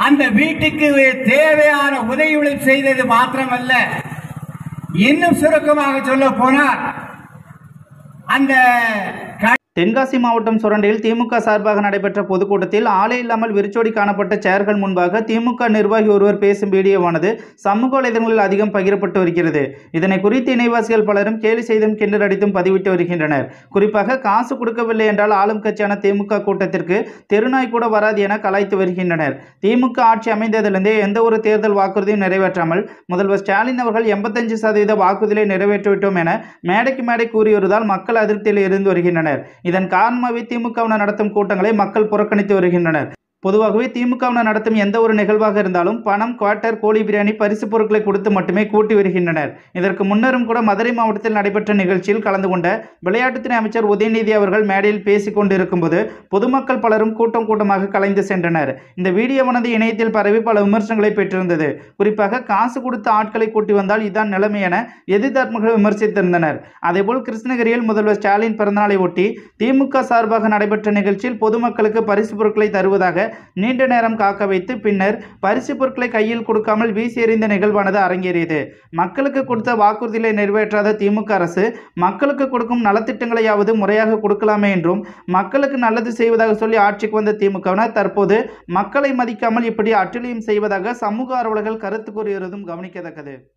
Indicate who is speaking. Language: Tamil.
Speaker 1: அந்த வீட்டுக்கு தேவையான உதவிகளை செய்தது மாத்திரமல்ல இன்னும் சுருக்கமாக சொல்ல போனால் அந்த க-
Speaker 2: தென்காசி மாவட்டம் சுரண்டையில் திமுக சார்பாக நடைபெற்ற பொதுக்கூட்டத்தில் ஆளே இல்லாமல் விரிச்சோடி காணப்பட்ட சேர்கள் முன்பாக திமுக நிர்வாகி ஒருவர் பேசும் வீடியோவானது சமூக வலைதளங்களில் அதிகம் பகிரப்பட்டு வருகிறது இதனை குறித்து இணைவாசிகள் பலரும் கேலி செய்தும் கிண்டல் அடித்தும் பதிவிட்டு வருகின்றனர் குறிப்பாக காசு கொடுக்கவில்லை என்றால் ஆளும் கட்சியான திமுக கூட்டத்திற்கு தெருநாய் கூட வராது என கலாய்த்து வருகின்றனர் திமுக ஆட்சி அமைந்ததிலிருந்தே எந்த ஒரு தேர்தல் வாக்குறுதியும் நிறைவேற்றாமல் முதல்வர் ஸ்டாலின் அவர்கள் எண்பத்தஞ்சு சதவீத வாக்குறுதியை நிறைவேற்றிவிட்டோம் என மேடைக்கு மேடை கூறி வருவதால் மக்கள் அதிருப்தியில் இருந்து வருகின்றனர் இதன் காரணமாகவே திமுகவினர் நடத்தும் கூட்டங்களை மக்கள் புறக்கணித்து வருகின்றனர் பொதுவாகவே திமுகவினர் நடத்தும் எந்த ஒரு நிகழ்வாக இருந்தாலும் பணம் குவார்ட்டர் கோழி பிரியாணி பரிசு பொருட்களை கொடுத்து மட்டுமே கூட்டி வருகின்றனர் இதற்கு முன்னரும் கூட மதுரை மாவட்டத்தில் நடைபெற்ற நிகழ்ச்சியில் கலந்து கொண்ட விளையாட்டுத்துறை அமைச்சர் உதயநிதி அவர்கள் மேடையில் பேசிக் கொண்டிருக்கும்போது பொதுமக்கள் பலரும் கூட்டம் கூட்டமாக கலைந்து சென்றனர் இந்த வீடியோவானது இணையத்தில் பரவி பல விமர்சனங்களை பெற்றிருந்தது குறிப்பாக காசு கொடுத்த ஆட்களை கூட்டி வந்தால் இதான் நிலைமை என எதிர்த்தரப்புகள் விமர்சித்திருந்தனர் அதேபோல் கிருஷ்ணகிரியில் முதல்வர் ஸ்டாலின் பிறந்தநாளை ஒட்டி திமுக சார்பாக நடைபெற்ற நிகழ்ச்சியில் பொதுமக்களுக்கு பரிசு பொருட்களை தருவதாக நீண்ட நேரம் காக்க வைத்து பின்னர் பரிசு பொருட்களை கையில் கொடுக்காமல் வீசி எறிந்த நிகழ்வானது அரங்கேறியது மக்களுக்கு கொடுத்த வாக்குறுதிகளை நிறைவேற்றாத திமுக அரசு மக்களுக்கு கொடுக்கும் நலத்திட்டங்களையாவது முறையாக கொடுக்கலாமே என்றும் மக்களுக்கு நல்லது செய்வதாக சொல்லி ஆட்சிக்கு வந்த திமுகவினர் தற்போது மக்களை மதிக்காமல் இப்படி அட்டுழியம் செய்வதாக சமூக ஆர்வலர்கள் கருத்து கூறியதும் கவனிக்கத்தக்கது